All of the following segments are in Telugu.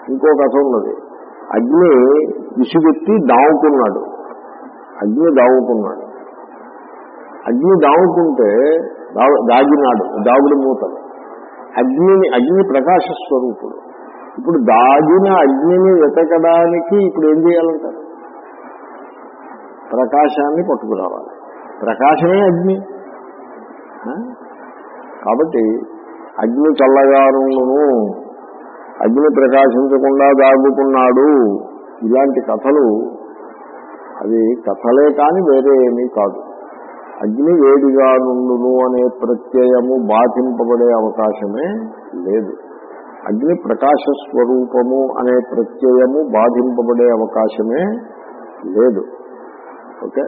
ఇంకో కథ ఉన్నది అగ్ని విసుగెత్తి దావుకున్నాడు అగ్ని దావుకున్నాడు అగ్ని దావుకుంటే దావు- దాగినాడు దాగుడు మూతలు అగ్నిని అగ్ని ప్రకాశ స్వరూపుడు ఇప్పుడు దాగిన అగ్నిని వెతకడానికి ఇప్పుడు ఏం చేయాలంటారు ప్రకాశాన్ని పట్టుకురావాలి ప్రకాశమే అగ్ని ఆ? కాబట్టి అగ్ని చల్లగారును అగ్ని ప్రకాశించకుండా దాగుకున్నాడు ఇలాంటి కథలు అవి కథలే కాని వేరే ఏమీ కాదు అగ్ని వేడిగా నుండును అనే ప్రత్యయము బాధింపబడే అవకాశమే లేదు అగ్ని ప్రకాశ స్వరూపము అనే ప్రత్యయము బాధింపబడే అవకాశమే లేదు ఓకే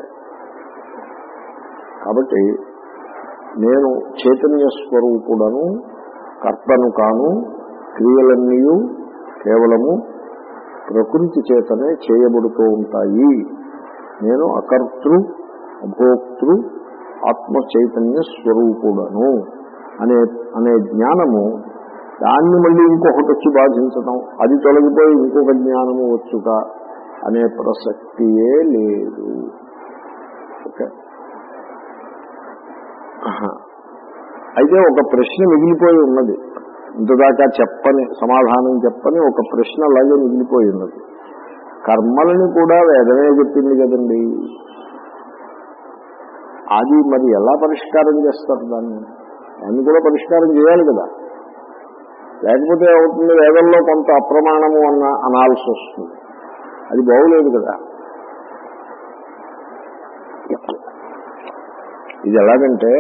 కాబట్టి నేను చైతన్య స్వరూపుడను కర్తను కాను క్రియలన్నీ కేవలము ప్రకృతి చేతనే చేయబడుతూ ఉంటాయి నేను అకర్తృ అభోక్తృ ఆత్మ చైతన్య స్వరూపుడను అనే అనే జ్ఞానము దాన్ని మళ్ళీ ఇంకొకటి వచ్చి బాధించటం అది తొలగిపోయి ఇంకొక జ్ఞానము వచ్చుట అనే ప్రసక్తియే లేదు ఓకే ఆహా. అయితే ఒక ప్రశ్న మిగిలిపోయి ఉన్నది ఇంతదాకా చెప్పని సమాధానం చెప్పని ఒక ప్రశ్న అలాగే మిగిలిపోయి ఉన్నది కర్మలని కూడా వేదమే చెప్పింది కదండి అది మరి ఎలా పరిష్కారం చేస్తారు దాన్ని దాన్ని కూడా పరిష్కారం చేయాలి కదా లేకపోతే అవుతుంది వేదంలో కొంత అప్రమాణము అన్న అనాల్సి వస్తుంది అది బాగులేదు కదా ఇది ఎలాగంటే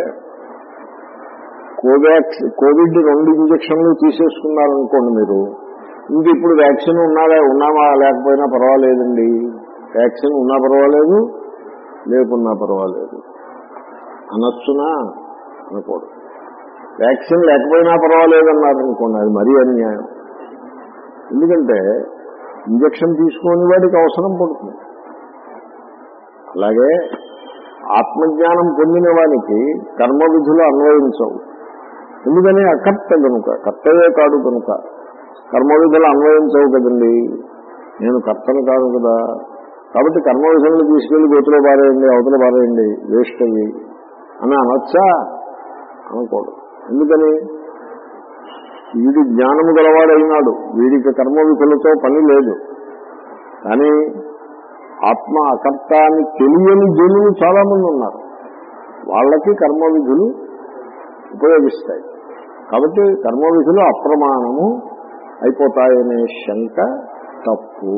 కోవాక్స్ కోవిడ్ రెండు ఇంజక్షన్లు తీసేసుకున్నారనుకోండి మీరు ఇంక ఇప్పుడు వ్యాక్సిన్ ఉన్నారా ఉన్నామా లేకపోయినా పర్వాలేదండి వ్యాక్సిన్ ఉన్నా పర్వాలేదు లేకున్నా పర్వాలేదు అనొచ్చునా అనకూడదు వ్యాక్సిన్ లేకపోయినా పర్వాలేదు అన్నారనుకోండి అది మరీ అన్యాయం ఎందుకంటే ఇంజక్షన్ తీసుకునే వాడికి అవసరం పడుతుంది అలాగే ఆత్మజ్ఞానం పొందిన వానికి కర్మ విధులు అన్వయించవు ఎందుకని అకర్త కనుక కర్తవే కాడు కనుక కర్మ విధులు అన్వయించవు కదండి నేను కర్తను కాదు కదా కాబట్టి కర్మ విధులను తీసుకెళ్లి గోతులో పారేయండి అవతల పారేయండి వేస్ట్ అవి అని అనొచ్చా అనకూడదు ఎందుకని వీడి జ్ఞానము గలవాడైనాడు వీడికి కర్మ విధులతో పని లేదు కానీ ఆత్మ అకర్త అని తెలియని జనులు చాలా మంది ఉన్నారు వాళ్ళకి కర్మ విధులు ఉపయోగిస్తాయి కాబట్టి కర్మ విధులు అప్రమాణము అయిపోతాయనే శంక తప్పు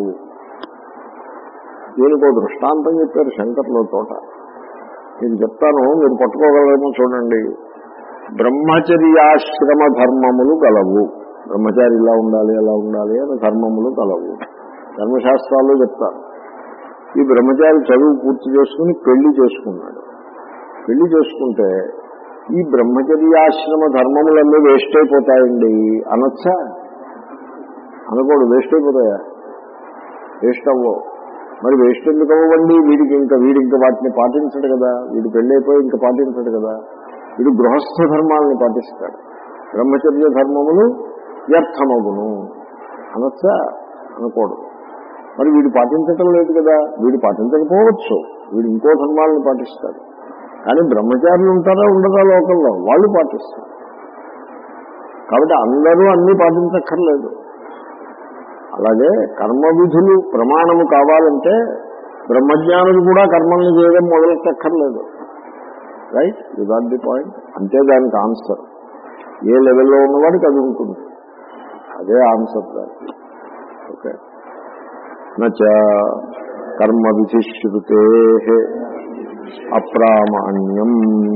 దీనికి దృష్టాంతం చెప్పారు శంకర్లో తోట నేను చెప్తాను మీరు పట్టుకోగలరేమో చూడండి బ్రహ్మచర్యాశ్రమ ధర్మములు గలవు బ్రహ్మచారి ఇలా ఉండాలి ఎలా ఉండాలి అని ధర్మములు గలవు ధర్మశాస్త్రాలు చెప్తారు ఈ బ్రహ్మచారి చదువు పూర్తి చేసుకుని పెళ్లి చేసుకున్నాడు పెళ్లి చేసుకుంటే ఈ బ్రహ్మచర్యాశ్రమ ధర్మములన్నీ వేస్ట్ అయిపోతాయండి అనొచ్చా అనకూడదు వేస్ట్ అయిపోతాయా వేస్ట్ అవ్వవు మరి వేస్ట్ ఎందుకు అవ్వండి వీడికి ఇంకా వీడి ఇంకా వాటిని పాటించడు కదా వీడి పెళ్లి అయిపోయి ఇంకా పాటించడు కదా వీడు గృహస్థ ధర్మాలని పాటిస్తాడు బ్రహ్మచర్య ధర్మములు వ్యర్థమగును అనొచ్చా అనకూడదు మరి వీడు పాటించటం లేదు కదా వీడు పాటించకపోవచ్చు వీడు ఇంకో ధర్మాలను పాటిస్తాడు కానీ బ్రహ్మచారులు ఉంటారా ఉండరా లోకంలో వాళ్ళు పాటిస్తారు కాబట్టి అందరూ అన్ని పాటించక్కర్లేదు అలాగే కర్మ విధులు ప్రమాణము కావాలంటే బ్రహ్మజ్ఞానులు కూడా కర్మల్ని చేయడం మొదలెట్టక్కర్లేదు right you got the point అంతే దానికి ఆన్సర్ ఏ లెవెల్లో ఉన్నవాడికి అది ఉంటుంది అదే ఆన్సర్ దానికి ఓకే నచ కర్మ విధిశ్రుతే అప్రామాణ్యం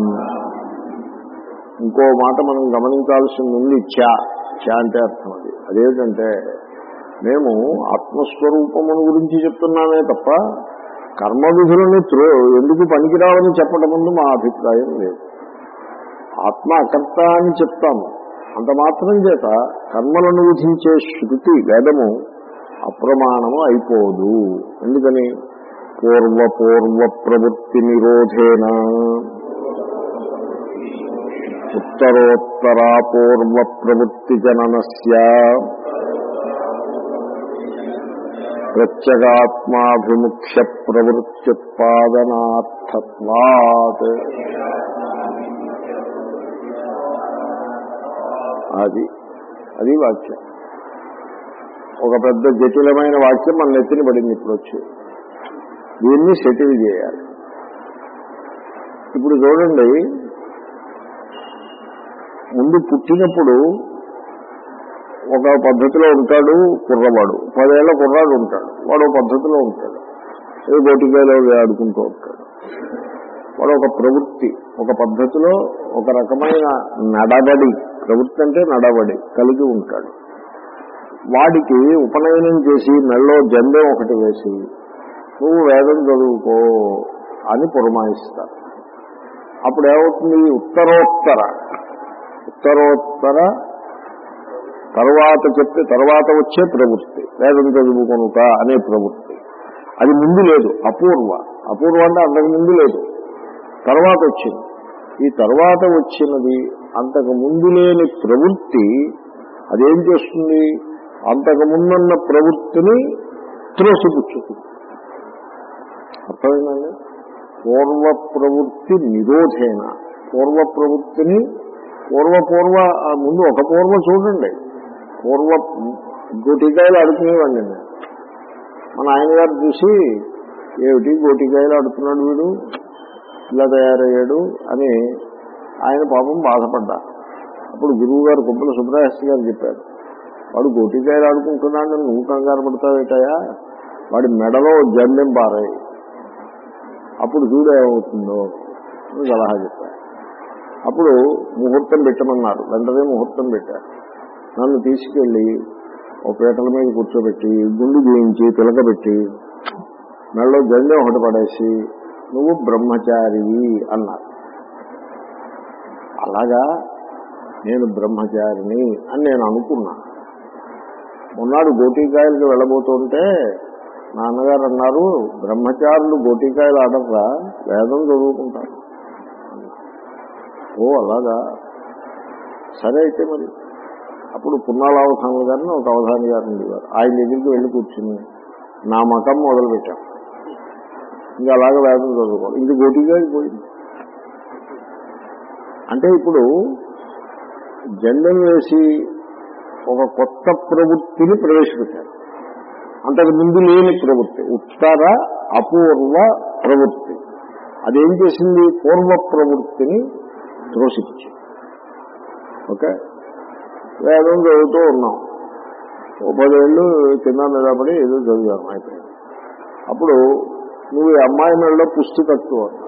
ఇంకో మాట మనం గమనించాల్సింది ఉంది చ చ అంటే అర్థం అది అదేమిటంటే మేము ఆత్మస్వరూపమును గురించి చెప్తున్నామే తప్ప కర్మ విధులను త్రో ఎందుకు పనికిరావని చెప్పడం ముందు మా అభిప్రాయం లేదు ఆత్మ అకర్త అని చెప్తాము అంత మాత్రం చేత కర్మలను విధించే శృతి వేదము అప్రమాణము అయిపోదు ఎందుకని పూర్వ పూర్వ ప్రవృత్తి నిరోధేన ఉత్తరోత్తరా పూర్వ ప్రవృత్తి జననస్య ప్రత్యేగాత్మాభిముఖ్య ప్రవృత్యుత్పాదనార్థత్వాత్ అది అది వాక్యం ఒక పెద్ద జటిలమైన వాక్యం మన నెత్తిన పడింది ఇప్పుడు వచ్చి దీన్ని సెటిల్ చేయాలి ఇప్పుడు చూడండి ముందు పుట్టినప్పుడు ఒక పద్ధతిలో ఉంటాడు కుర్రవాడు పదేళ్ల కుర్రాడు ఉంటాడు వాడు ఒక పద్ధతిలో ఉంటాడు ఏదో గోటికాయలో ఆడుకుంటూ ఉంటాడు వాడు ఒక ప్రవృత్తి ఒక పద్ధతిలో ఒక రకమైన నడబడి ప్రవృత్తి అంటే నడబడి కలిగి ఉంటాడు వాడికి ఉపనయనం చేసి మెళ్ళో జెండే ఒకటి వేసి నువ్వు వేదం చదువుకో అని పురమాయిస్తారు అప్పుడు ఏమవుతుంది ఉత్తరోత్తర ఉత్తరోత్తర తర్వాత చెప్పి తర్వాత వచ్చే ప్రవృత్తి వేదం చదువుకొనుక అనే ప్రవృత్తి అది ముందు లేదు అపూర్వ అపూర్వ అంటే అంతకు ముందు లేదు తర్వాత వచ్చింది ఈ తర్వాత వచ్చినది అంతకు ముందు లేని ప్రవృత్తి అదేం చేస్తుంది అంతకు ముందున్న ప్రవృత్తిని త్రోసిపుచ్చుతుంది అర్థమైందండి పూర్వ ప్రవృత్తి నిరోధేన పూర్వ ప్రవృత్తిని పూర్వ పూర్వ ఆ ముందు ఒక పూర్వ చూడండి పూర్వ గోటికాయలు ఆడుకునేవాడిని నేను మన ఆయన గారు చూసి ఏమిటి గోటికాయలు ఆడుతున్నాడు వీడు ఇలా తయారయ్యాడు అని ఆయన పాపం బాధపడ్డా అప్పుడు గురువు గారు కుప్పల సుబ్రహస్తి గారు చెప్పారు వాడు గోటికాయలు ఆడుకుంటున్నాడు నువ్వు కంగారు పడతావేటయా వాడి మెడలో జండెం పారాయి అప్పుడు చూడు ఏమవుతుందో అని సలహా చెప్పారు అప్పుడు ముహూర్తం పెట్టమన్నారు వెంటనే ముహూర్తం పెట్టారు నన్ను తీసుకెళ్లి ఓ పీటల మీద కూర్చోబెట్టి గుండు గీయించి పిలకబెట్టి మెడలో జెండే ఒకటి పడేసి నువ్వు బ్రహ్మచారివి అన్నారు అలాగా నేను బ్రహ్మచారిని అని నేను అనుకున్నా మొన్నాడు గోటీకాయలకి వెళ్ళబోతుంటే నాన్నగారు అన్నారు బ్రహ్మచారులు గోటీకాయలు ఆడరా వేదం చదువుకుంటారు ఓ అలాగా సరే అయితే మరి అప్పుడు పున్నాలావధానులు గారిని ఒక అవధాని గారు ఉండేవారు ఆయన దగ్గరికి వెళ్ళి కూర్చుని నా మకం మొదలుపెట్టాం ఇంకా అలాగే వేదం చదువుకోవాలి ఇది గోటిగా అయిపోయింది అంటే ఇప్పుడు జెండం వేసి ఒక కొత్త ప్రవృత్తిని ప్రవేశపెట్టారు అంతకు ముందు లేని ప్రవృత్తి ఉత్తర అపూర్వ ప్రవృత్తి అదేం చేసింది పూర్వ ప్రవృత్తిని త్రోసిచ్చి ఓకే వేదం చదువుతూ ఉన్నాం ఓ పదేళ్ళు కింద నిలబడి ఏదో చదివాను అయిపోయింది అప్పుడు నువ్వు ఈ అమ్మాయి మెడలో పుష్టి కట్టు అన్నా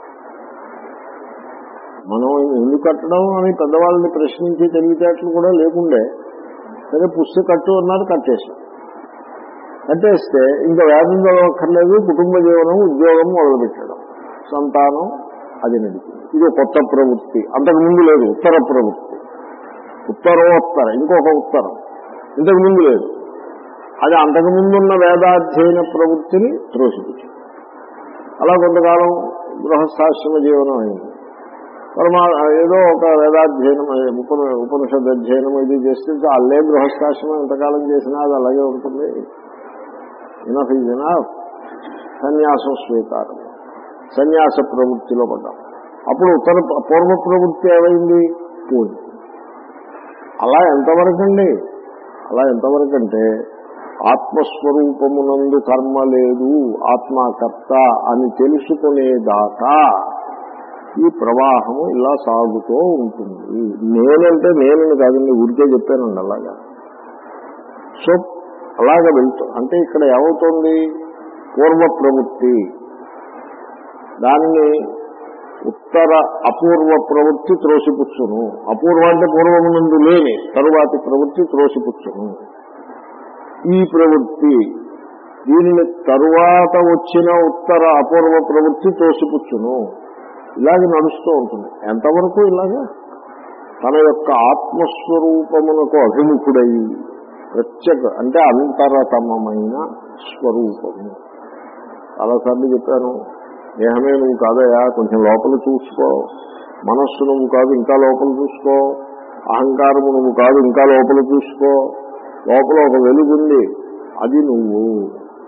మనం ఎందుకు కట్టడం అని పెద్దవాళ్ళని ప్రశ్నించి తెలివితేటలు కూడా లేకుండే సరే పుష్టి కట్టు అన్నారు కట్టేశాం కట్టేస్తే ఇంకా వేదం చదవక్కర్లేదు కుటుంబ జీవనం ఉద్యోగం మొదలుపెట్టడం సంతానం అది నడిచింది ఇది కొత్త ప్రవృత్తి అంతకు ముందు లేదు ఉత్తర ప్రవృత్తి ఉత్తరోత్తర ఇంకొక ఉత్తరం ఇంతకు ముందు లేదు అది అంతకు ముందున్న వేదాధ్యయన ప్రవృత్తిని త్రోసిపుచ్చింది అలా కొంతకాలం గృహస్థాశ్రమ జీవనం అయింది పరమా ఏదో ఒక వేదాధ్యయనం ఉపన ఉపనిషద్ అధ్యయనం ఇది చేస్తే అల్లే గృహస్థాశ్రమం ఎంతకాలం చేసినా అది అలాగే ఉంటుంది ఇనఫ్ ఈజ్ ఇనఫ్ సన్యాసం స్వీకారం సన్యాస ప్రవృత్తిలో పడ్డాం అప్పుడు ఉత్తర పూర్వ ప్రవృత్తి ఏమైంది పోయింది అలా ఎంతవరకు అండి అలా ఎంతవరకు అంటే ఆత్మస్వరూపమునందు కర్మ లేదు ఆత్మకర్త అని తెలుసుకునేదాకా ఈ ప్రవాహము ఇలా సాగుతూ ఉంటుంది నేనంటే నేనని కాదండి ఊరికే చెప్పానండి అలాగా సో అలాగ వెళ్తూ అంటే ఇక్కడ ఏమవుతుంది పూర్వ ప్రవృత్తి దానిని ఉత్తర అపూర్వ ప్రవృత్తి త్రోసిపుచ్చును అపూర్వ అంటే పూర్వమునందు లేని తరువాతి ప్రవృత్తి త్రోసిపుచ్చును ఈ ప్రవృత్తి దీనిని తరువాత వచ్చిన ఉత్తర అపూర్వ ప్రవృత్తి తోసిపుచ్చును ఇలాగ నడుస్తూ ఉంటుంది ఎంతవరకు ఇలాగా తన యొక్క ఆత్మస్వరూపమునకు అభిముఖుడై ప్రత్యేక అంటే అంతరతమమైన స్వరూపము చాలాసార్లు చెప్పాను దేహమే నువ్వు కాదయా కొంచెం లోపల చూసుకో మనస్సు నువ్వు కాదు ఇంకా లోపల చూసుకో అహంకారము నువ్వు కాదు ఇంకా లోపల చూసుకో లోపల ఒక వెలుగుంది అది నువ్వు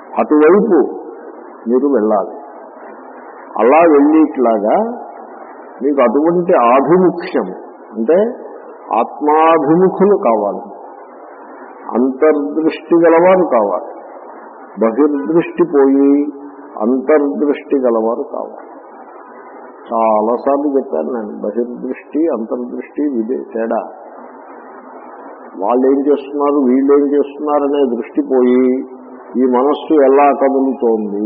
అటువైపు మీరు వెళ్ళాలి అలా వెళ్ళేట్లాగా మీకు అటువంటి ఆభిముఖ్యం అంటే ఆత్మాభిముఖులు కావాలి అంతర్దృష్టి గలవారు కావాలి బహిర్దృష్టి పోయి అంతర్దృష్టి గలవారు కావాలి చాలాసార్లు చెప్పాను నేను బహిర్దృష్టి అంతర్దృష్టి ఇదే తేడా వాళ్ళు ఏం చేస్తున్నారు వీళ్ళు ఏం చేస్తున్నారనే దృష్టి పోయి ఈ మనస్సు ఎలా కదులుతోంది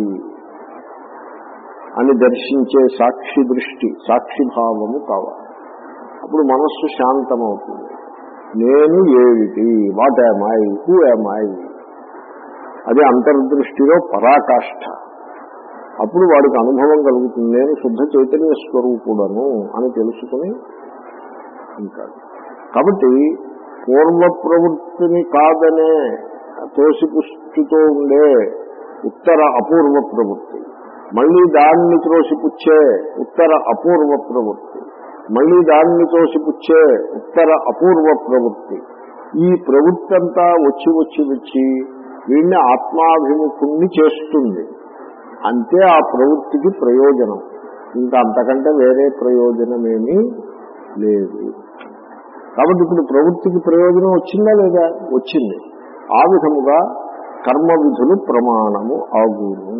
అని దర్శించే సాక్షి దృష్టి సాక్షి భావము కావాలి అప్పుడు మనస్సు శాంతమవుతుంది నేను ఏమిటి వాట్ ఐ హూ ఐ అది అంతర్దృష్టిలో పరాకాష్ఠ అప్పుడు వాడికి అనుభవం కలుగుతుంది నేను శుద్ధ చైతన్య స్వరూపుడను అని తెలుసుకుని ఉంటాడు కాబట్టి పూర్వ ప్రవృత్తిని కాదనే తోసిపుచ్చుతో ఉండే ఉత్తర అపూర్వ ప్రవృత్తి మళ్ళీ దాన్ని త్రోసిపుచ్చే ఉత్తర అపూర్వ ప్రవృత్తి మళ్ళీ దాన్ని తోసిపుచ్చే ఉత్తర అపూర్వ ప్రవృత్తి ఈ ప్రవృత్తి అంతా వచ్చి వచ్చి వచ్చి వీడిని ఆత్మాభిముఖుణ్ణి చేస్తుంది అంతే ఆ ప్రవృత్తికి ప్రయోజనం ఇంకా అంతకంటే వేరే ప్రయోజనమేమీ లేదు కాబట్టి ఇప్పుడు ప్రవృత్తికి ప్రయోజనం వచ్చిందా లేదా వచ్చింది ఆ విధముగా కర్మ విధులు ప్రమాణము ఆగును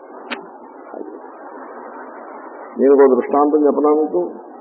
నేను ఒక దృష్టాంతం చెప్పనా మీకు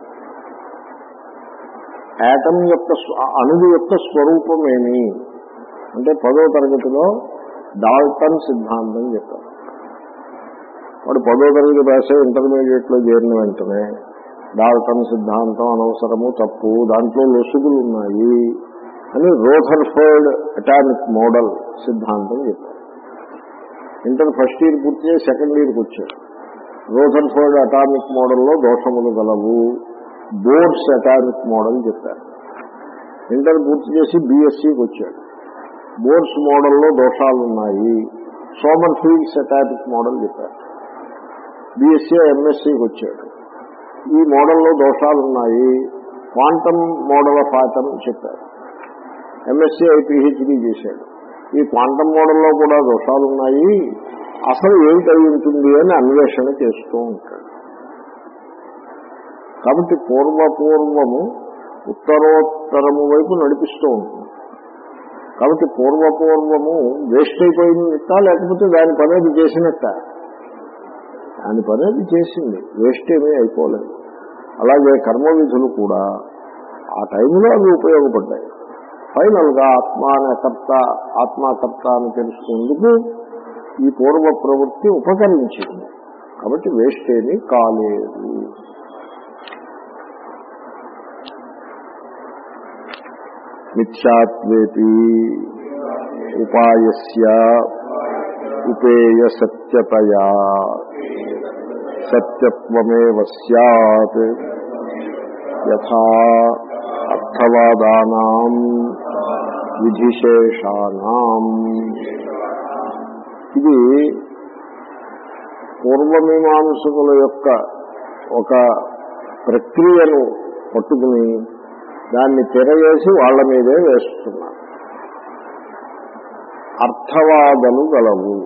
యాటం యొక్క స్వ- అణువు యొక్క స్వరూపం ఏమి అంటే పదో తరగతిలో డాల్టన్ సిద్ధాంతం చెప్పారు వాడు పదో తరగతి రాసే ఇంటర్మీడియట్ లో చేరిన వెంటనే డాల్టన్ సిద్ధాంతం అనవసరము తప్పు దాంట్లో లొసుగులు ఉన్నాయి అని రోథర్ఫర్డ్ అటామిక్ మోడల్ సిద్ధాంతం చెప్పారు ఇంటర్ ఫస్ట్ ఇయర్ పూర్తి చేసి సెకండ్ ఇయర్కి వచ్చాడు రోథర్ఫర్డ్ అటామిక్ మోడల్లో దోషములు గలవు బోర్డ్స్ అటామిక్ మోడల్ చెప్పారు ఇంటర్ పూర్తి చేసి బీఎస్సీకి వచ్చాడు బోర్డ్స్ మోడల్లో దోషాలు ఉన్నాయి సోమర్ ఫీల్డ్స్ అటామిక్ మోడల్ చెప్పారు బీఎస్సీ ఎంఎస్సీకి వచ్చాడు ఈ మోడల్లో దోషాలు ఉన్నాయి క్వాంటమ్ మోడల్ ఆఫ్ ఆటమ్ చెప్పారు ఎంఎస్సీ పిహెచ్డీ చేశాడు ఈ క్వాంటమ్ మోడల్లో కూడా దోషాలు ఉన్నాయి అసలు ఏమిటి అయి ఉంటుంది అని అన్వేషణ చేస్తూ ఉంటాడు కాబట్టి పూర్వపూర్వము ఉత్తరోత్తరము వైపు నడిపిస్తూ ఉంటుంది కాబట్టి పూర్వపూర్వము వేస్ట్ అయిపోయినట్ట లేకపోతే దాని పని అది చేసినట్ట దాని పని అది చేసింది వేస్ట్ ఏమీ అయిపోలేదు అలాగే కర్మ విధులు కూడా ఆ టైంలో అవి ఉపయోగపడ్డాయి ఫైనల్ గా ఆత్మ అనే కర్త ఆత్మకర్త అని తెలుసుకుందుకు ఈ పూర్వ ప్రవృత్తి ఉపకరించింది కాబట్టి వేస్ట్ ఏమీ కాలేదు మిథ్యాత్వేపి ఉపాయస్య ఉపేయ సత్యతయా సత్యత్వమేవ సత్ యథా అర్థవాదానాం విధిశేషానాం ఇది పూర్వమీమాంసకుల యొక్క ఒక ప్రక్రియను పట్టుకుని దాన్ని తిరగేసి వాళ్ళ మీదే వేస్తున్నారు అర్థవాదలు గలవు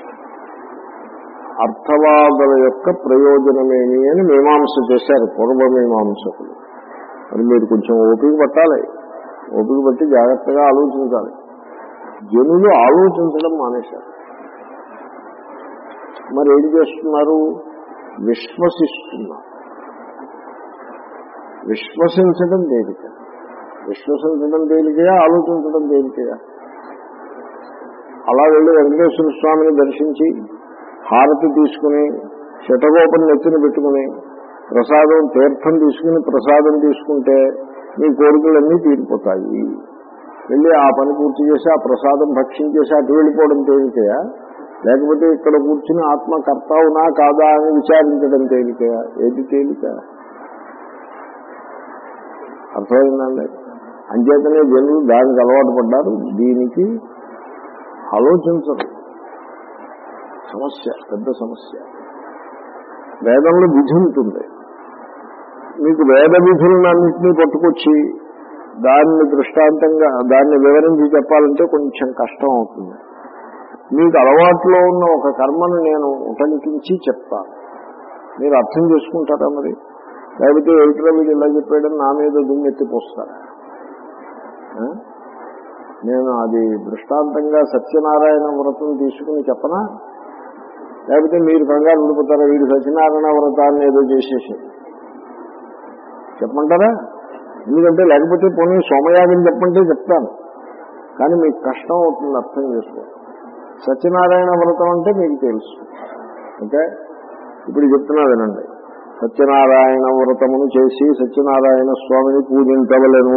అర్థవాదుల యొక్క ప్రయోజనమేమి అని మీమాంస చేశారు పూర్వమీమాంసకులు మరి మీరు కొంచెం ఓపిక పట్టాలి ఓపిక పట్టి జాగ్రత్తగా ఆలోచించాలి జనులు ఆలోచించడం మానేశారు మరి ఏం చేస్తున్నారు విశ్వసిస్తున్నారు విశ్వసించడం తేలిక విశ్వసించడం తేలికయా ఆలోచించడం తేలికయా అలా వెళ్ళి వెంకటేశ్వర స్వామిని దర్శించి హారతి తీసుకుని శటగోపం నెత్తిన పెట్టుకుని ప్రసాదం తీర్థం తీసుకుని ప్రసాదం తీసుకుంటే మీ కోరికలన్నీ తీరిపోతాయి వెళ్ళి ఆ పని పూర్తి చేసి ఆ ప్రసాదం భక్షించేసి అటు వెళ్ళిపోవడం తేలికయా లేకపోతే ఇక్కడ కూర్చుని ఆత్మ కర్త అవునా కాదా అని విచారించడం తేలికయా ఏది తేలిక అర్థమైందండి అంచేతనే జనులు దానికి అలవాటు పడ్డారు దీనికి ఆలోచించరు సమస్య పెద్ద సమస్య వేదంలో విధి ఉంటుంది మీకు వేద విధులన్నింటినీ పట్టుకొచ్చి దాన్ని దృష్టాంతంగా దాన్ని వివరించి చెప్పాలంటే కొంచెం కష్టం అవుతుంది మీకు అలవాట్లో ఉన్న ఒక కర్మను నేను ఉటంకించి చెప్తాను మీరు అర్థం చేసుకుంటారా మరి లేకపోతే ఎయిటర్ వీడు ఇలా చెప్పాడని నా మీద దుమ్మెత్తిపోస్తారా ఆ? నేను అది దృష్టాంతంగా సత్యనారాయణ వ్రతం తీసుకుని చెప్పనా లేకపోతే మీరు కంగారు ఉండిపోతారా వీడు సత్యనారాయణ వ్రతాన్ని ఏదో చేసేసి చెప్పమంటారా ఎందుకంటే లేకపోతే పోనీ సోమయాగం చెప్పంటే చెప్తాను కానీ మీకు కష్టం అవుతుంది అర్థం చేసుకో సత్యనారాయణ వ్రతం అంటే మీకు తెలుసు ఓకే ఇప్పుడు చెప్తున్నా వినండి సత్యనారాయణ వ్రతమును చేసి సత్యనారాయణ స్వామిని పూజించవలను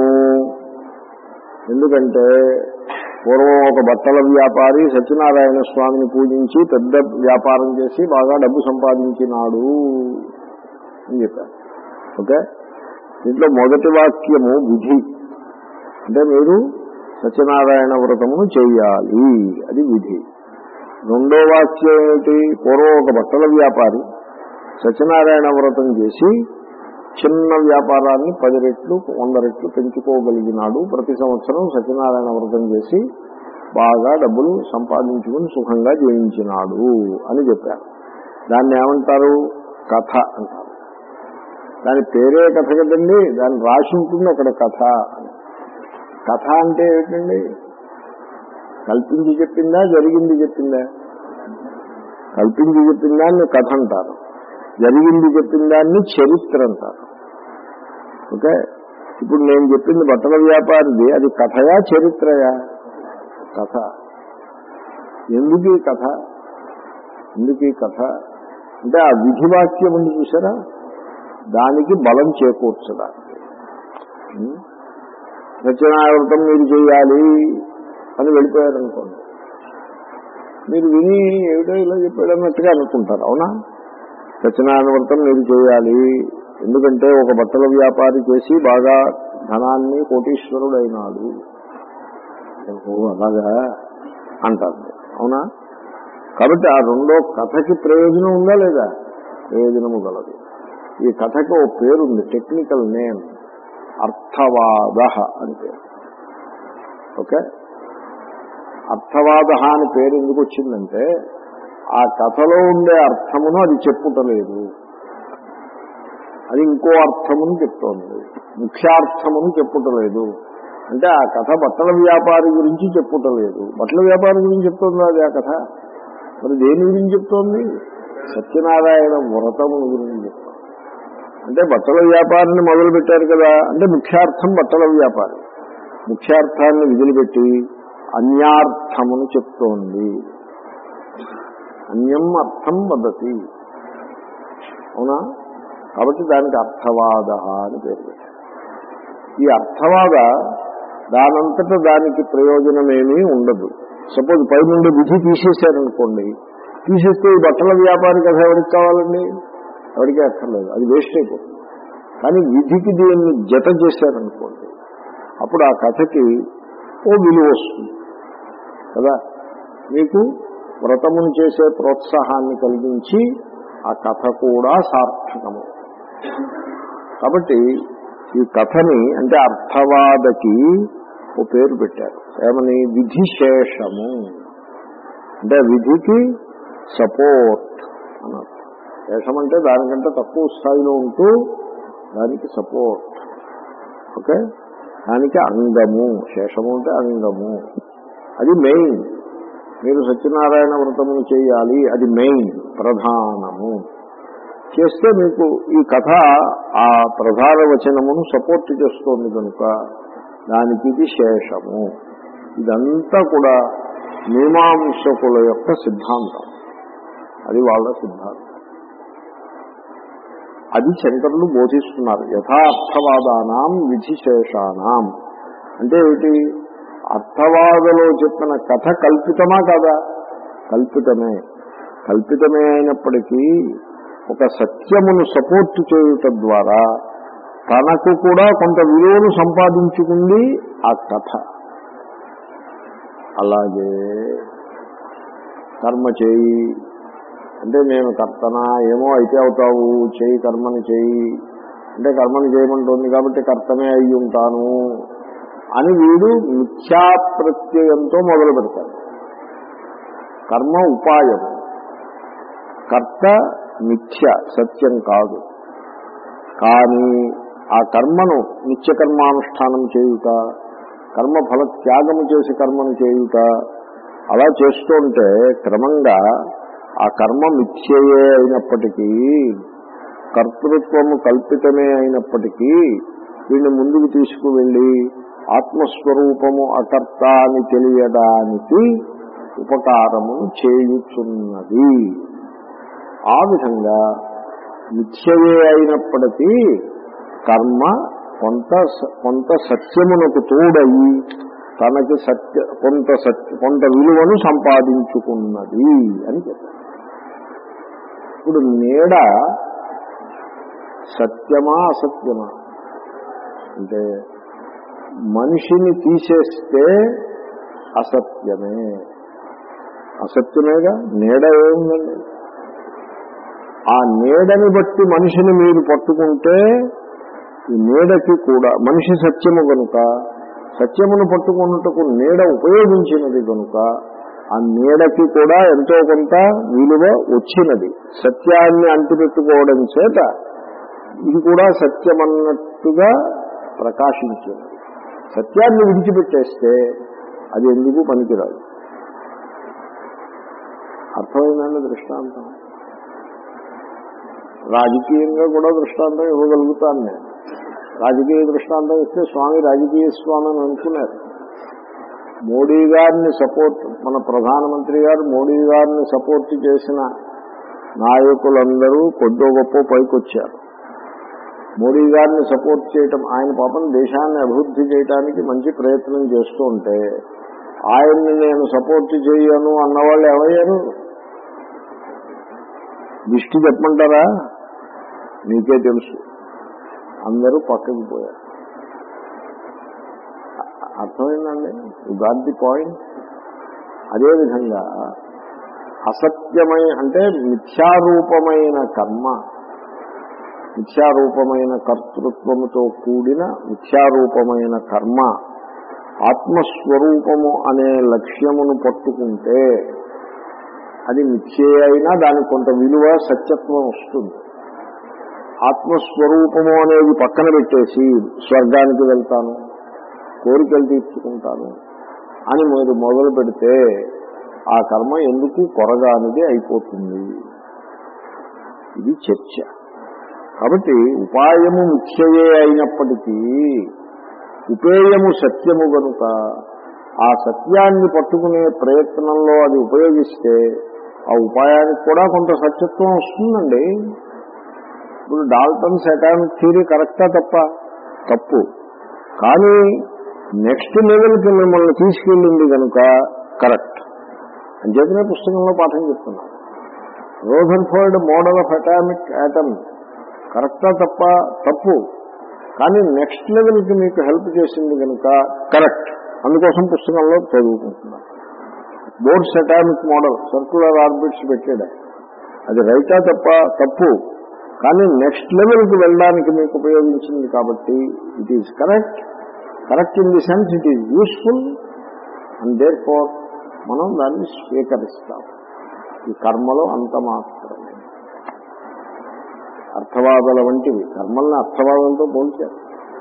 ఎందుకంటే పూర్వం ఒక బట్టల వ్యాపారి సత్యనారాయణ స్వామిని పూజించి పెద్ద వ్యాపారం చేసి బాగా డబ్బు సంపాదించినాడు అని చెప్పారు ఓకే దీంట్లో మొదటి వాక్యము విధి అంటే మీరు సత్యనారాయణ వ్రతమును చెయ్యాలి అది విధి రెండో వాక్యం ఏమిటి పూర్వం ఒక బట్టల వ్యాపారి సత్యనారాయణ వ్రతం చేసి చిన్న వ్యాపారాన్ని పది రెట్లు వంద రెట్లు పెంచుకోగలిగినాడు ప్రతి సంవత్సరం సత్యనారాయణ వ్రతం చేసి బాగా డబ్బులు సంపాదించుకుని సుఖంగా జీవించినాడు అని చెప్పారు దాన్ని ఏమంటారు కథ అంటారు దాని పేరే కథ కదండి దాన్ని రాసి ఉంటుంది అక్కడ కథ అని. కథ అంటే ఏమిటండి కల్పించి చెప్పిందా జరిగింది చెప్పిందా కల్పించి చెప్పిన దాన్ని కథ అంటారు జరిగింది చెప్పిన దాన్ని చరిత్ర అంటారు ఓకే ఇప్పుడు నేను చెప్పింది బట్టల వ్యాపారిది అది కథయా చరిత్రయా కథ ఎందుకు ఈ కథ ఎందుకు ఈ కథ అంటే ఆ విధి వాక్యం ఉంది చూసారా దానికి బలం చేకూర్చడానికి ఉం? సత్యనారాయణ మీరు చేయాలి అని వెళ్ళిపోయారనుకోండి మీరు విని ఏమిటో ఇలా చెప్పాడు అన్నట్టుగా అనుకుంటారు అవునా సత్యనారాయణ వ్రతం మీరు చేయాలి ఎందుకంటే ఒక బట్టల వ్యాపారి చేసి బాగా ధనాన్ని కోటీశ్వరుడు అయినాడు ఓ అలాగా అంటారు అవునా కాబట్టి ఆ రెండో కథకి ప్రయోజనం ఉందా లేదా ప్రయోజనము గలదు ఈ కథకి ఓ పేరుంది టెక్నికల్ నేమ్ అర్థవాద అని పేరు ఓకే అర్థవాద అని పేరు ఎందుకు వచ్చిందంటే ఆ కథలో ఉండే అర్థమును అది చెప్పుటలేదు అది ఇంకో అర్థమును చెప్తోంది ముఖ్యార్థమును చెప్పుటలేదు అంటే ఆ కథ బట్టల వ్యాపారి గురించి చెప్పుటలేదు బట్టల వ్యాపారి గురించి చెప్తుందా అది ఆ కథ మరి దేని గురించి చెప్తోంది సత్యనారాయణ వ్రతమును గురించి చెప్తోంది అంటే బట్టల వ్యాపారాన్ని మొదలు పెట్టారు కదా అంటే ముఖ్యార్థం బట్టల వ్యాపారి ముఖ్యార్థాన్ని విదిలిపెట్టి అన్యార్థమును చెప్తోంది అన్యం అర్థం వదతి అవునా కాబట్టి దానికి అర్థవాద అని పేరు పెట్టారు ఈ అర్థవాద దానంతట దానికి ప్రయోజనమేమీ ఉండదు సపోజ్ పై నుండి విధి తీసేశారనుకోండి తీసేస్తే ఈ బట్టల వ్యాపారి కథ ఎవరికి కావాలండి ఎవరికీ అక్కర్లేదు అది వేస్ట్ అయిపోతుంది కానీ విధికి దీన్ని జత చేశారనుకోండి అప్పుడు ఆ కథకి ఓ విలువ వస్తుంది కదా మీకు వ్రతమును చేసే ప్రోత్సాహాన్ని కలిగించి ఆ కథ కూడా సార్థకము కాబట్టి ఈ కథని అంటే అర్థవాదకి ఓ పేరు పెట్టారు ఏమని విధిశేషము అంటే విధికి సపోర్ట్ అన్నారు శేషం అంటే దానికంటే తక్కువ స్థాయిలో ఉంటూ దానికి సపోర్ట్ ఓకే దానికి అంగము శేషము అంటే అంగము అది మెయిన్ మీరు సత్యనారాయణ వ్రతమును చేయాలి అది మెయిన్ ప్రధానము చేస్తే మీకు ఈ కథ ఆ ప్రధాన వచనమును సపోర్ట్ చేస్తోంది కనుక దానికి ఇది శేషము ఇదంతా కూడా మీమాంసకుల యొక్క సిద్ధాంతం అది వాళ్ళ సిద్ధాంతం అది శంకరులు బోధిస్తున్నారు యథార్థవాదానాం విధిశేషానాం అంటే ఏమిటి అర్థవాదలో చెప్పిన కథ కల్పితమా కాదా కల్పితమే కల్పితమే అయినప్పటికీ ఒక సత్యమును సపోర్ట్ చేయుట ద్వారా తనకు కూడా కొంత విలువను సంపాదించుకుంది ఆ కథ అలాగే కర్మ చేయి అంటే నేను కర్తనా ఏమో అయితే అవుతావు చేయి కర్మని చేయి అంటే కర్మని చేయమంటుంది కాబట్టి కర్తనే అయి ఉంటాను అని వీడు మిథ్యా ప్రత్యయంతో మొదలు పెడతాడు కర్మ ఉపాయము కర్త మిథ్య సత్యం కాదు కానీ ఆ కర్మను నిత్యకర్మానుష్ఠానం చేయుట కర్మఫల త్యాగము చేసి కర్మను చేయుట అలా చేస్తుంటే క్రమంగా ఆ కర్మ మిథ్యయే అయినప్పటికీ కర్తృత్వము కల్పితమే అయినప్పటికీ వీడిని ముందుకు తీసుకువెళ్ళి ఆత్మస్వరూపము అకర్త అని తెలియడానికి ఉపకారమును చేయుచున్నది ఆ విధంగా మిథ్యయే అయినప్పటికీ కర్మ కొంత స- కొంత సత్యమునకు తోడయి తనకి సత్య కొంత సత్య కొంత విలువను సంపాదించుకున్నది అని చెప్పారు ఇప్పుడు నీడ సత్యమా అసత్యమా అంటే మనిషిని తీసేస్తే అసత్యమే అసత్యమేగా నీడ ఏముందండి ఆ నీడని బట్టి మనిషిని మీరు పట్టుకుంటే ఈ నీడకి కూడా మనిషి సత్యము గనుక సత్యమును పట్టుకున్నట్టుకు నీడ ఉపయోగించినది గనుక ఆ నీడకి కూడా ఎంతో కొంత విలువ వచ్చినది సత్యాన్ని అంటిపెట్టుకోవడం చేత ఇది కూడా సత్యమన్నట్టుగా ప్రకాశించినది సత్యాన్ని విడిచిపెట్టేస్తే అది ఎందుకు పనికిరాదు అర్థమైందండి దృష్టాంతం రాజకీయంగా కూడా దృష్టాంతం ఇవ్వగలుగుతాను నేను రాజకీయ దృష్టాంతం ఇస్తే స్వామి రాజకీయ స్వామి అని అనుకున్నారు మోడీ గారిని సపోర్ట్ మన ప్రధానమంత్రి గారు మోడీ గారిని సపోర్ట్ చేసిన నాయకులందరూ కొద్దో గొప్ప పైకొచ్చారు మోడీ గారిని సపోర్ట్ చేయటం ఆయన పాపం దేశాన్ని అభివృద్ధి చేయడానికి మంచి ప్రయత్నం చేస్తూ ఉంటే ఆయన్ని నేను సపోర్ట్ చేయను అన్నవాళ్ళు ఏమయ్యారు దిష్టి చెప్పమంటారా నీకే తెలుసు అందరూ పక్కకి పోయారు అ- అర్థమైందండి గాట్ ది పాయింట్ అదేవిధంగా అసత్యమై అంటే మిథ్యారూపమైన కర్మ మిథ్యారూపమైన కర్తృత్వముతో కూడిన మిథ్యారూపమైన కర్మ ఆత్మస్వరూపము అనే లక్ష్యమును పట్టుకుంటే అది మిథ్యే అయినా దానికి కొంత విలువ సత్యత్వం వస్తుంది ఆత్మస్వరూపము అనేది పక్కన పెట్టేసి స్వర్గానికి వెళ్తాను కోరికలు తీర్చుకుంటాను అని మీరు మొదలు పెడితే ఆ కర్మ ఎందుకు కొరగానిది అయిపోతుంది ఇది చర్చ కాబట్టి ఉపాయము మిథ్యయే అయినప్పటికీ ఉపేయము సత్యము గనుక ఆ సత్యాన్ని పట్టుకునే ప్రయత్నంలో అది ఉపయోగిస్తే ఆ ఉపాయానికి కూడా కొంత సత్యత్వం వస్తుందండి ఇప్పుడు డాల్టన్స్ అటామిక్ థియరీ కరెక్టా తప్ప తప్పు కానీ నెక్స్ట్ లెవెల్కి మిమ్మల్ని తీసుకెళ్ళింది కనుక కరెక్ట్ అంచేతనే పుస్తకంలో పాఠం చెప్తున్నాను Rutherford model of atomic atom కరెక్టా తప్ప తప్పు కానీ నెక్స్ట్ లెవెల్కి మీకు హెల్ప్ చేసింది కనుక కరెక్ట్ అందుకోసం పుస్తకంలో చదువుకుంటున్నాను Bohr's atomic model circular orbits పెట్టాడు అది రైటా తప్ప తప్పు కానీ నెక్స్ట్ లెవెల్కి వెళ్ళడానికి మీకు ఉపయోగించింది కాబట్టి it is correct correct in the sense it is useful and therefore మనం దాన్ని స్వీకరిస్తాం ఈ కర్మలో అంత మాత్రమే అర్థవాదాల వంటివి కర్మల్ని అర్థవాదంతో పోల్చారు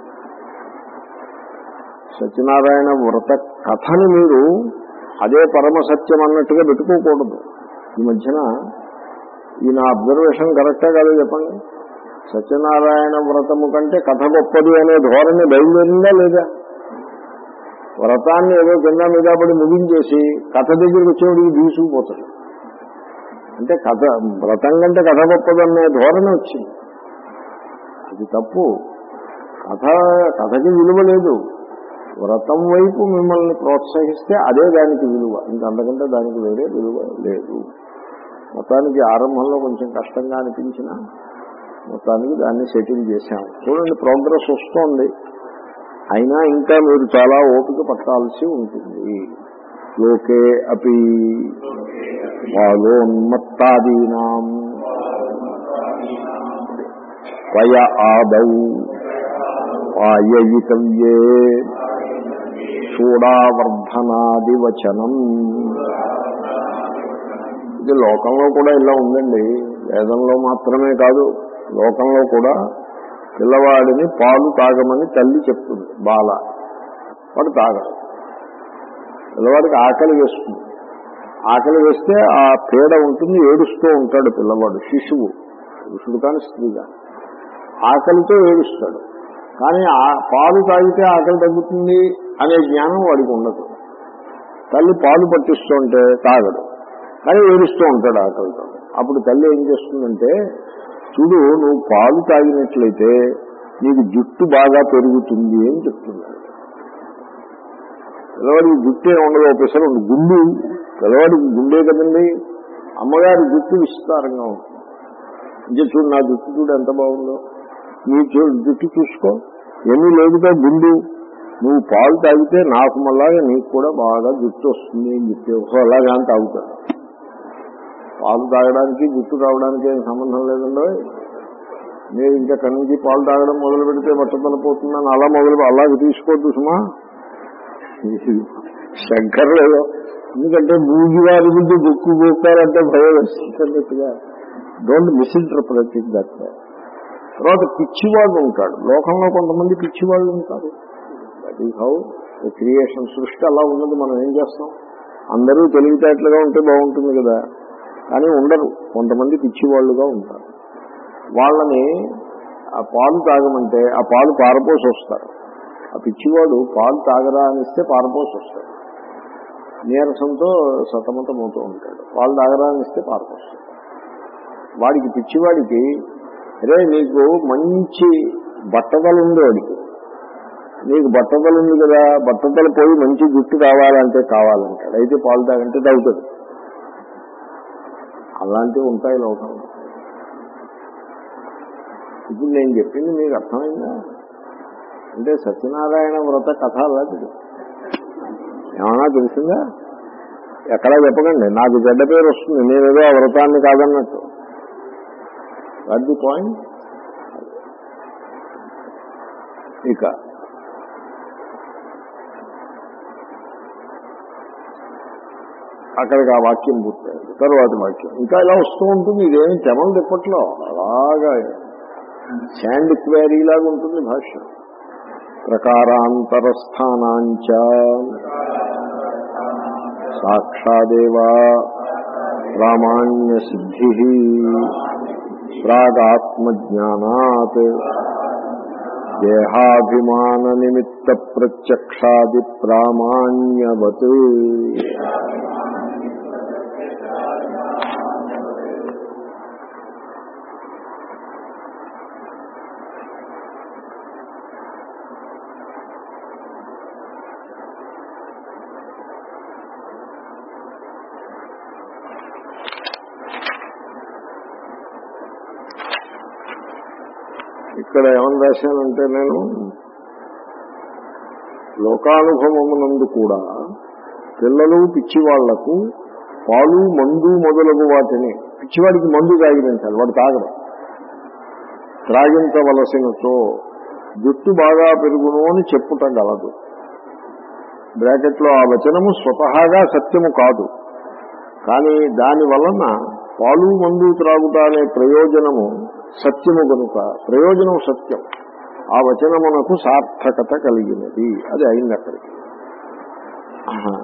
సత్యనారాయణ వ్రత కథని మీరు అదే పరమ సత్యం అన్నట్టుగా పెట్టుకోకూడదు ఈ మధ్యన ఈ నా అబ్జర్వేషన్ కరెక్టే కాదు చెప్పండి సత్యనారాయణ వ్రతము కంటే కథ గొప్పది అనే ధోరణి బయలుదేరిందా లేదా వ్రతాన్ని ఏదో కింద మీద పడి ముగించేసి కథ దగ్గరికి వచ్చేవాడికి దూసుకుపోతాడు అంటే కథ వ్రతం కంటే కథ గొప్పదనే ధోరణి వచ్చింది అది తప్పు కథ కథకి విలువ లేదు వ్రతం వైపు మిమ్మల్ని ప్రోత్సహిస్తే అదే దానికి విలువ ఇంకా అంతకంటే దానికి వేరే విలువ లేదు మొత్తానికి ఆరంభంలో కొంచెం కష్టంగా అనిపించినా మొత్తానికి దాన్ని సెటిల్ చేశాం చూడండి ప్రోగ్రెస్ వస్తోంది అయినా ఇంకా మీరు చాలా ఓపిక పట్టాల్సి ఉంటుంది లోకే అపి బాలోన్మత్తాదీనాం వయ ఆదౌ పాయయితవ్యే చూడావర్ధనాదివచనం ఇది లోకంలో కూడా ఇలా ఉందండి వేదంలో మాత్రమే కాదు లోకంలో కూడా పిల్లవాడిని పాలు తాగమని తల్లి చెప్తుంది బాల వాడు తాగడు పిల్లవాడికి ఆకలి వేస్తుంది ఆకలి వేస్తే ఆ పీడ ఉంటుంది ఏడుస్తూ ఉంటాడు పిల్లవాడు శిశువు పురుషుడు కానీ స్త్రీ కానీ ఆకలితో ఏడుస్తాడు కానీ ఆ పాలు తాగితే ఆకలి తగ్గుతుంది అనే జ్ఞానం వాడికి ఉండదు తల్లి పాలు పట్టిస్తుంటే తాగడు కానీ ఏడుస్తూ ఉంటాడు ఆకలితో అప్పుడు తల్లి ఏం చేస్తుందంటే చూడు నువ్వు పాలు తాగినట్లయితే నీకు జుట్టు బాగా పెరుగుతుంది అని చెప్తున్నాడు పిల్లవాడికి జుట్టే ఉండదు ఒక పిసరు ఉండదు గుండు పిల్లవాడికి గుండే కదండి అమ్మగారి జుట్టు విస్తారంగా ఉంటుంది ఇంకా చూడు నా జుట్టు చూడు ఎంత బాగుందో నీ చూ- జుట్టు చూసుకో ఏమీ లేదుగా గుండు నువ్వు పాలు తాగితే నాకు మళ్ళాగా నీకు కూడా బాగా జుట్టు వస్తుంది అని చెప్పి ఓహో అలాగా అని తాగుతాడు పాలు తాగడానికి జుట్టు రావడానికి ఏం సంబంధం లేదండో మీరు ఇంకా అక్కడి నుంచి పాలు తాగడం మొదలు పెడితే బట్టతల పోతుందని అలా మొదలు అలాగే తీసుకోవద్దు సుమా శంకర్ లేదు ఎందుకంటే మూగివారి గురించి బుక్కు పోతారంటే భయం వేస్తున్నట్టుగా డోంట్ మిస్ఇంటర్ప్రెట్ ఇట్ దట్ తర్వాత పిచ్చివాళ్ళు ఉంటాడు లోకంలో కొంతమంది పిచ్చివాళ్ళు ఉంటారు దట్ ఈస్ హౌ క్రియేషన్ సృష్టి అలా ఉన్నది మనం ఏం చేస్తాం అందరూ తెలివితేటలుగా ఉంటే బాగుంటుంది కదా కానీ ఉండరు కొంతమంది పిచ్చివాళ్ళుగా ఉంటారు వాళ్ళని ఆ పాలు తాగమంటే ఆ పాలు పారపోసి వస్తారు ఆ పిచ్చివాడు పాలు తాగరా అనిస్తే పారపోసి వస్తాడు నీరసంతో సతమతమవుతూ ఉంటాడు పాలు తాగరా అనిస్తే పారపోస్తాడు వాడికి పిచ్చివాడికి అరే నీకు మంచి బట్టతలు ఉంది వాడికి నీకు బట్టతలు ఉంది కదా బట్టతలు పోయి మంచి జుట్టు కావాలంటే కావాలంటాడు అయితే పాలు తాగంటే తాగుతాడు అలాంటివి ఉంటాయి లోకంలో ఇప్పుడు నేను చెప్పింది మీకు అర్థమైందా అంటే సత్యనారాయణ వ్రత కథ అలాంటిది ఏమన్నా తెలిసిందా ఎక్కడా చెప్పకండి నాకు చెడ్డ పేరు వస్తుంది నేనేదో ఆ వ్రతాన్ని కాదన్నట్టు దట్ ది పాయింట్ ఇక అక్కడికి ఆ వాక్యం పూర్తయింది తరువాత వాక్యం ఇంకా ఇలా వస్తూ ఉంటుంది ఇదేమి చెమలు తిప్పట్లో అలాగా శాండ్ క్వేరీ లాగా ఉంటుంది భాష ప్రకారాంతరస్థానాంచ సాక్షాదేవా ప్రామాణ్య సిద్ధి ప్రాగాత్మజ్ఞానాత్ దేహాభిమాన నిమిత్త ప్రత్యక్షాది ప్రామాణ్యవత్ ఇక్కడ ఏమని రాశానంటే నేను లోకానుభవమునందు కూడా పిల్లలు పిచ్చివాళ్లకు పాలు మందు మొదలగు వాటిని పిచ్చివాడికి మందు తాగిపించాలి వాడు తాగడు త్రాగించవలసినచో జుట్టు బాగా పెరుగును అని చెప్పుట గలదు బ్రాకెట్లో ఆ వచనము స్వతహాగా సత్యము కాదు కానీ దాని వలన పాలు మందు త్రాగుట అనే ప్రయోజనము సత్యము కనుక ప్రయోజనం సత్యం ఆ వచనమునకు సార్థకత కలిగినది అది అయింది అక్కడికి ఆహా.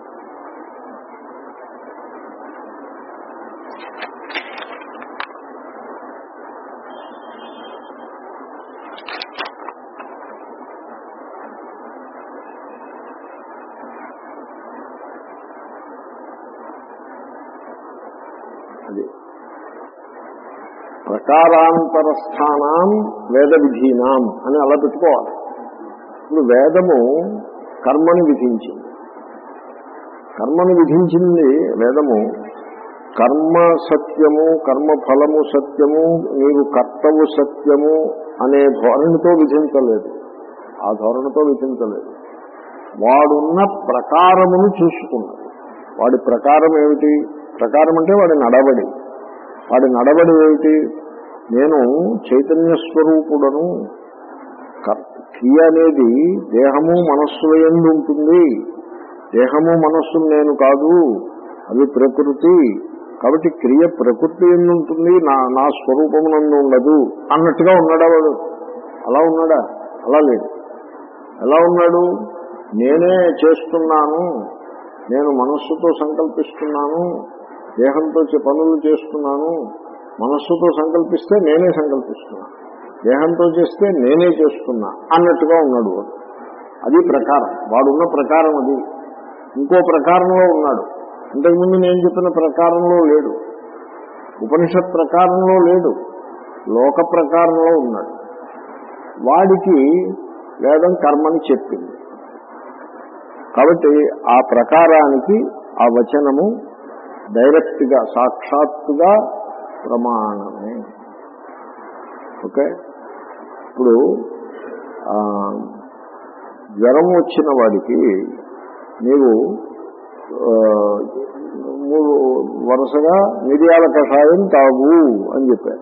అది ప్రకారాంతర స్థానం వేద విధీనాం అని అలా పెట్టుకోవాలి ఇప్పుడు వేదము కర్మని విధించింది కర్మని విధించింది వేదము కర్మ సత్యము కర్మ ఫలము సత్యము నీవు కర్తవు సత్యము అనే ధోరణితో విధించలేదు ఆ ధోరణితో విధించలేదు వాడున్న ప్రకారమును చూసుకున్నది వాడి ప్రకారం ఏమిటి ప్రకారం అంటే వాడి నడవడి వాడి నడవడి ఏమిటి నేను చైతన్య స్వరూపుడను కర్- క్రియ అనేది దేహము మనస్సుల ఎందు ఉంటుంది దేహము మనస్సు నేను కాదు అవి ప్రకృతి కాబట్టి క్రియ ప్రకృతి ఎందు ఉంటుంది నా నా స్వరూపమునందు ఉండదు అన్నట్టుగా ఉన్నాడా వాడు అలా ఉన్నాడా అలా లేడు ఎలా ఉన్నాడు నేనే చేస్తున్నాను నేను మనస్సుతో సంకల్పిస్తున్నాను దేహంతో చే- పనులు చేస్తున్నాను మనస్సుతో సంకల్పిస్తే నేనే సంకల్పిస్తున్నా దేహంతో చేస్తే నేనే చేస్తున్నా అన్నట్టుగా ఉన్నాడు వాడు అది ప్రకారం వాడున్న ప్రకారం అది ఇంకో ప్రకారంలో ఉన్నాడు ఇంతకుముందు నేను చెప్పిన ప్రకారంలో లేడు ఉపనిషత్ ప్రకారంలో లేడు లోక ప్రకారంలో ఉన్నాడు వాడికి వేదం కర్మని చెప్పింది కాబట్టి ఆ ప్రకారానికి ఆ వచనము డైరెక్ట్ గా సాక్షాత్తుగా ప్రమాణమే ఓకే ఇప్పుడు ఆ, జ్వరం వచ్చిన వాడికి నీవు ఆ, మూడు వరుసగా మిరియాల కషాయం తాగు అని చెప్పారు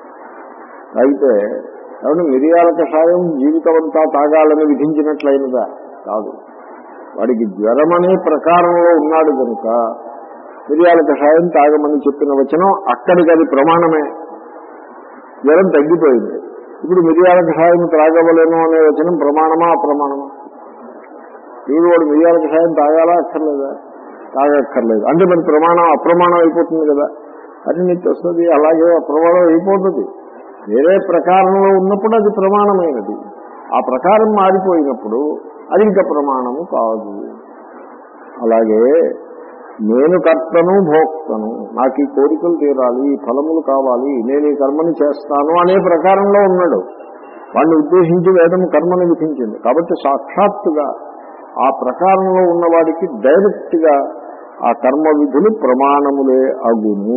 తాగితే కాబట్టి మిరియాల కషాయం జీవితం అంతా తాగాలని విధించినట్లయినదా కాదు వాడికి జ్వరం అనే ప్రకారంలో ఉన్నాడు కనుక మిరియాల కషాయం తాగమని చెప్పిన వచనం అక్కడికి అది ప్రమాణమే జ్వరం తగ్గిపోయింది ఇప్పుడు మిరియాల కషాయం త్రాగవలేను అనే వచనం ప్రమాణమా అప్రమాణమా ఇప్పుడు వాడు మిరియాల కషాయం తాగాలా అక్కర్లేదా తాగక్కర్లేదు అంటే మరి ప్రమాణం అప్రమాణం అయిపోతుంది కదా అది నీకు వస్తుంది అలాగే అప్రమాణం అయిపోతుంది వేరే ప్రకారంలో ఉన్నప్పుడు అది ప్రమాణమైనది ఆ ప్రకారం మారిపోయినప్పుడు అది ఇంకా ప్రమాణము కాదు అలాగే నేను కర్తను భోక్తను నాకు ఈ కోరికలు తీరాలి ఈ ఫలములు కావాలి నేను ఈ కర్మని చేస్తాను అనే ప్రకారంలో ఉన్నాడు వాడిని ఉద్దేశించి వేదం కర్మని విధించింది కాబట్టి సాక్షాత్తుగా ఆ ప్రకారంలో ఉన్నవాడికి డైరెక్ట్ గా ఆ కర్మ విధులు ప్రమాణములే అగును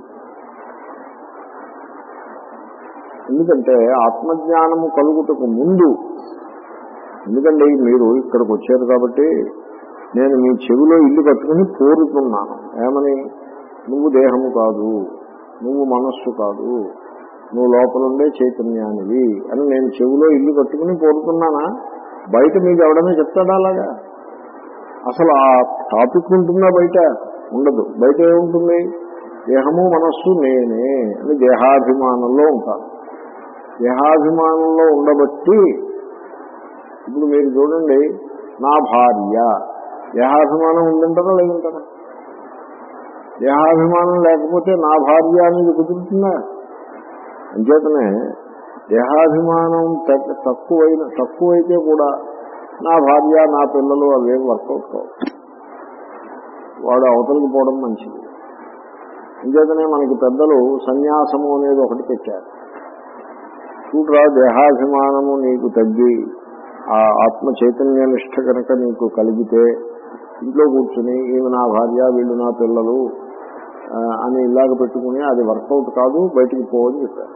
ఎందుకంటే ఆత్మజ్ఞానము కలుగుటకు ముందు ఎందుకంటే మీరు ఇక్కడికి వచ్చారు కాబట్టి నేను మీ చెవిలో ఇల్లు కట్టుకుని కోరుతున్నాను ఏమని నువ్వు దేహము కాదు నువ్వు మనస్సు కాదు నువ్వు లోపలుండే చైతన్యానివి అని నేను చెవిలో ఇల్లు కట్టుకుని కోరుతున్నానా బయట మీకు ఎవడన్నా చెప్తాడా అలాగా అసలు ఆ టాపిక్ ఉంటుందా బయట ఉండదు బయట ఏముంటుంది దేహము మనస్సు నేనే అని దేహాభిమానంలో ఉంటాను దేహాభిమానంలో ఉండబట్టి ఇప్పుడు మీరు చూడండి నా భార్య దేహాభిమానం ఉందంటారా లేదంటారా దేహాభిమానం లేకపోతే నా భార్య అనేది కుదురుతుందా అంచేతనే దేహాభిమానం తగ్గ- తక్కువైన తక్కువైతే కూడా నా భార్య నా పిల్లలు అవేం వర్కౌట్ కావు వాడు అవతలికి పోవడం మంచిది అంచేతనే మనకి పెద్దలు సన్యాసము అనేది ఒకటి పెట్టారు చూడరా దేహాభిమానము నీకు తగ్గి ఆ ఆత్మ చైతన్య నిష్ట కనుక నీకు కలిగితే ఇంట్లో కూర్చుని ఈమె నా భార్య వీళ్ళు నా పిల్లలు ఆ, అని ఇలాగ పెట్టుకుని అది వర్కౌట్ కాదు బయటికి పోవని చెప్పారు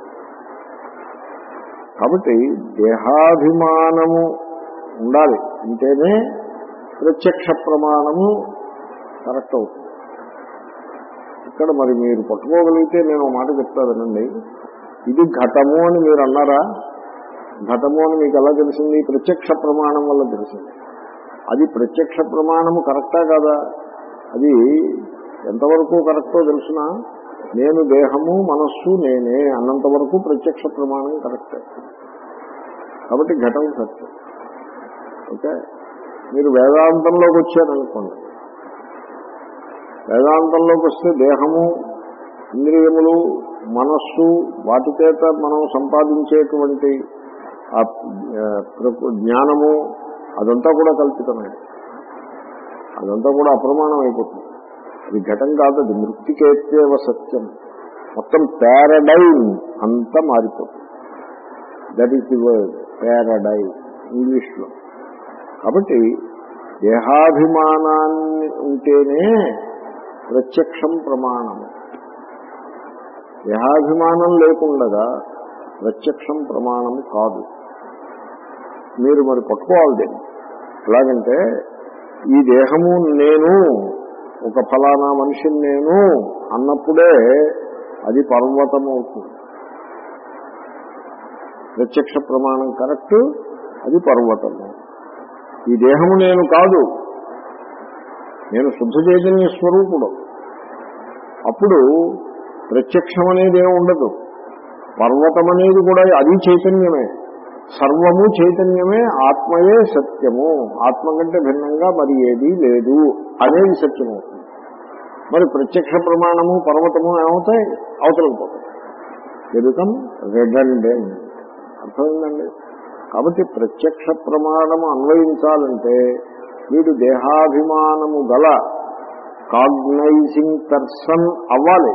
కాబట్టి దేహాభిమానము ఉండాలి ఉంటేనే ప్రత్యక్ష ప్రమాణము కరెక్ట్ అవుతుంది ఇక్కడ మరి మీరు పట్టుకోగలిగితే నేను ఒక మాట చెప్తానండి ఇది ఘటము అని మీరు అన్నారా ఘటము అని మీకు ఎలా తెలిసింది ప్రత్యక్ష ప్రమాణం వల్ల తెలిసింది అది ప్రత్యక్ష ప్రమాణము కరెక్టా కాదా అది ఎంతవరకు కరెక్టో తెలుసిన నేను దేహము మనస్సు నేనే అన్నంత వరకు ప్రత్యక్ష ప్రమాణం కరెక్టే కాబట్టి ఘటం సత్యం ఓకే మీరు వేదాంతంలోకి వచ్చారనుకోండి వేదాంతంలోకి వస్తే దేహము ఇంద్రియములు మనస్సు వాటి చేత మనం సంపాదించేటువంటి ఆ ఆ, ప్రకృ- జ్ఞానము అదంతా కూడా కల్పితమే అదంతా కూడా అప్రమాణం అయిపోతుంది అది ఘటం కాదు అది మృతికేత్యేవ సత్యం మొత్తం పారడైమ్ అంతా మారిపోతుంది that is the word paradigm English లో కాబట్టి దేహాభిమానాన్ని ఉంటేనే ప్రత్యక్షం ప్రమాణము దేహాభిమానం లేకుండగా ప్రత్యక్షం ప్రమాణము కాదు మీరు మరి పట్టుకోవాలి దీన్ని ఎలాగంటే ఈ దేహము నేను ఒక ఫలానా మనిషిని నేను అన్నప్పుడే అది పర్వతం అవుతుంది ప్రత్యక్ష ప్రమాణం కరెక్ట్ అది పర్వతము ఈ దేహము నేను కాదు నేను శుద్ధ చైతన్య స్వరూపుడు అప్పుడు ప్రత్యక్షం అనేది ఏమి ఉండదు పర్వతం అనేది కూడా అది చైతన్యమే సర్వము చైతన్యమే ఆత్మయే సత్యము ఆత్మ కంటే భిన్నంగా మరి ఏదీ లేదు అనేది సత్యం అవుతుంది మరి ప్రత్యక్ష ప్రమాణము పర్వతము ఏమవుతాయి అవతలకు పోతాయి ఎదుకం రెడండెంట్ అర్థమైందండి కాబట్టి ప్రత్యక్ష ప్రమాణము అన్వయించాలంటే వీడు దేహాభిమానము గల కాగ్నైజింగ్ పర్సన్ అవ్వాలి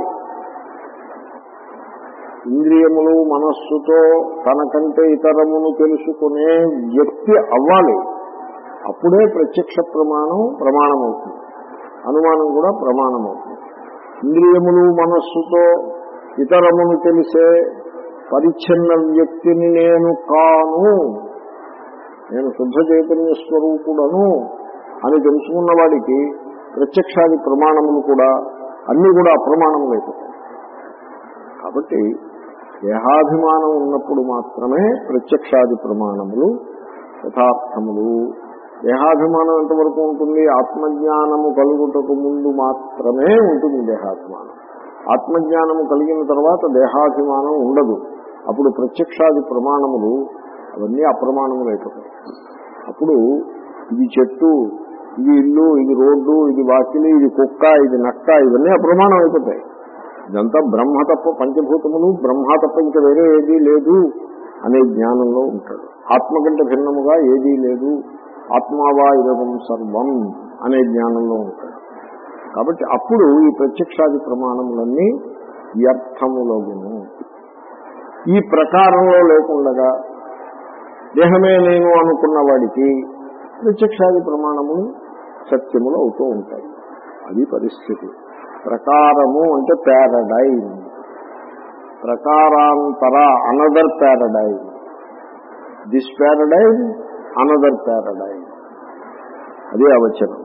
ఇంద్రియములు మనస్సుతో తనకంటే ఇతరమును తెలుసుకునే వ్యక్తి అవ్వాలి అప్పుడే ప్రత్యక్ష ప్రమాణం ప్రమాణం అవుతుంది అనుమానం కూడా ప్రమాణం అవుతుంది ఇంద్రియములు మనస్సుతో ఇతరమును తెలిసే పరిచ్ఛిన్న వ్యక్తిని నేను కాను నేను శుద్ధ చైతన్య స్వరూపుడను అని తెలుసుకున్న వాడికి ప్రత్యక్షాది ప్రమాణములు కూడా అన్ని కూడా అప్రమాణములు అయిపోతాయి కాబట్టి దేహాభిమానం ఉన్నప్పుడు మాత్రమే ప్రత్యక్షాది ప్రమాణములు యథార్థములు దేహాభిమానం ఎంతవరకు ఉంటుంది ఆత్మజ్ఞానము కలుగుటకు ముందు మాత్రమే ఉంటుంది దేహాభిమానం ఆత్మజ్ఞానము కలిగిన తర్వాత దేహాభిమానం ఉండదు అప్పుడు ప్రత్యక్షాది ప్రమాణములు అవన్నీ అప్రమాణములు అయిపోతాయి అప్పుడు ఇది చెట్టు ఇది ఇల్లు ఇది రోడ్డు ఇది వాకిలి ఇది కుక్క ఇది నక్క ఇవన్నీ అప్రమాణం అయిపోతాయి ఇదంతా బ్రహ్మ తప్ప పంచభూతములు బ్రహ్మ తప్ప ఇంకా వేరే ఏదీ లేదు అనే జ్ఞానంలో ఉంటాడు ఆత్మ కంటే భిన్నముగా ఏదీ లేదు ఆత్మావా ఇదం సర్వం అనే జ్ఞానంలో ఉంటాడు కాబట్టి అప్పుడు ఈ ప్రత్యక్షాది ప్రమాణములన్నీ వ్యర్థములగును ఈ ప్రకారంలో లేకుండగా దేహమే నేను అనుకున్న వాడికి ప్రత్యక్షాది ప్రమాణములు సత్యములు అవుతూ ఉంటాయి అది పరిస్థితి ప్రకారము అంటే ప్యారడైమ్ ప్రకారాంతర another paradigm this paradigm another paradigm అదే అవచనం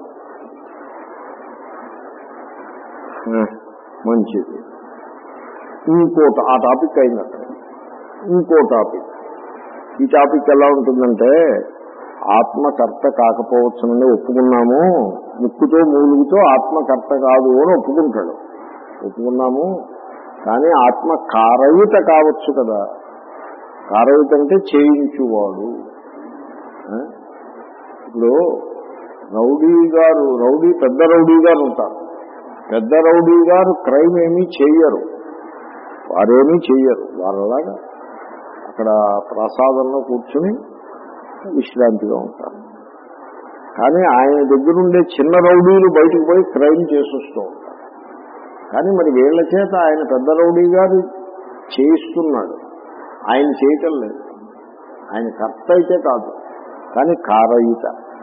మంచిది ఇంకో ఆ టాపిక్ అయింది అక్కడ ఇంకో టాపిక్ ఈ టాపిక్ ఎలా ఉంటుందంటే ఆత్మకర్త కాకపోవచ్చునని ఒప్పుకున్నాము ముక్కుతో మూలుగుతో ఆత్మకర్త కాదు అని ఒప్పుకుంటాడు ఒప్పుకున్నాము కానీ ఆత్మ కారయుత కావచ్చు కదా కారయుత అంటే చేయించువాడు ఆ? ఇప్పుడు రౌడీ గారు రౌడీ పెద్ద రౌడీ గారు ఉంటారు పెద్ద రౌడీ గారు క్రైమ్ ఏమీ చెయ్యరు వారేమీ చెయ్యరు వాళ్ళలాగా అక్కడ ప్రసాదంలో కూర్చుని విశ్రాంతిగా ఉంటారు కానీ ఆయన దగ్గరుండే చిన్న రౌడీలు బయటకు పోయి క్రైమ్ చేసొస్తూ ఉంటారు కానీ మరి వీళ్ళ చేత ఆయన పెద్ద రౌడీ గారు చేయిస్తున్నాడు ఆయన చేయటం లేదు ఆయన కర్త అయితే కాదు కానీ కారయిత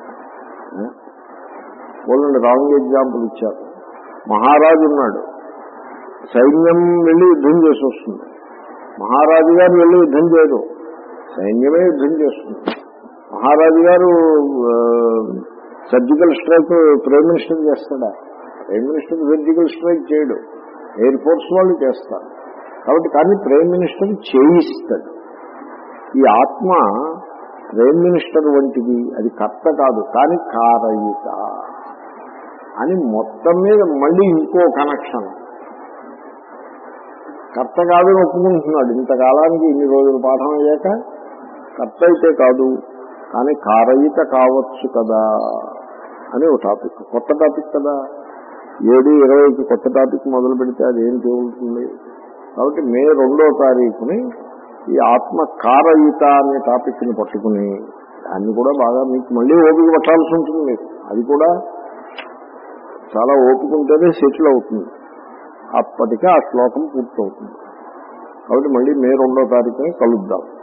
వాళ్ళని రాంగ్ ఎగ్జాంపుల్ ఇచ్చారు మహారాజు ఉన్నాడు సైన్యం వెళ్ళి యుద్ధం చేసి వస్తుంది మహారాజు గారు వెళ్ళి యుద్ధం చేయదు సైన్యమే యుద్ధం చేస్తుంది మహారాజు గారు సర్జికల్ స్ట్రైక్ ప్రైమ్ మినిస్టర్ చేస్తాడా ప్రైమ్ మినిస్టర్ సర్జికల్ స్ట్రైక్ చేయడు ఎయిర్ ఫోర్స్ వాళ్ళు చేస్తారు కాబట్టి కానీ ప్రైమ్ మినిస్టర్ చేయిస్తాడు ఈ ఆత్మ ప్రైమ్ మినిస్టర్ వంటిది అది కర్త కాదు కానీ కారయిత అని మొత్తం మీద మళ్ళీ ఇంకో కనెక్షన్ కర్త కాదని ఒప్పుకుంటున్నాడు ఇంతకాలానికి ఇన్ని రోజులు పాఠం అయ్యాక కర్త అయితే కాదు కానీ కారయిత కావచ్చు కదా అని ఒక టాపిక్ కొత్త టాపిక్ కదా ఏడు ఇరవైకి కొత్త టాపిక్ మొదలు పెడితే అది ఏం తేలుతుంది కాబట్టి మే రెండో తారీఖుని ఈ ఆత్మ కారయిత అనే టాపిక్ ని పట్టుకుని దాన్ని కూడా బాగా మీకు మళ్ళీ ఓపిక పట్టాల్సి ఉంటుంది మీకు అది కూడా చాలా ఓపిక ఉంటేనే సెటిల్ అవుతుంది అప్పటికే ఆ శ్లోకం పూర్తవుతుంది కాబట్టి మళ్ళీ మే రెండో తారీఖుని కలుద్దాం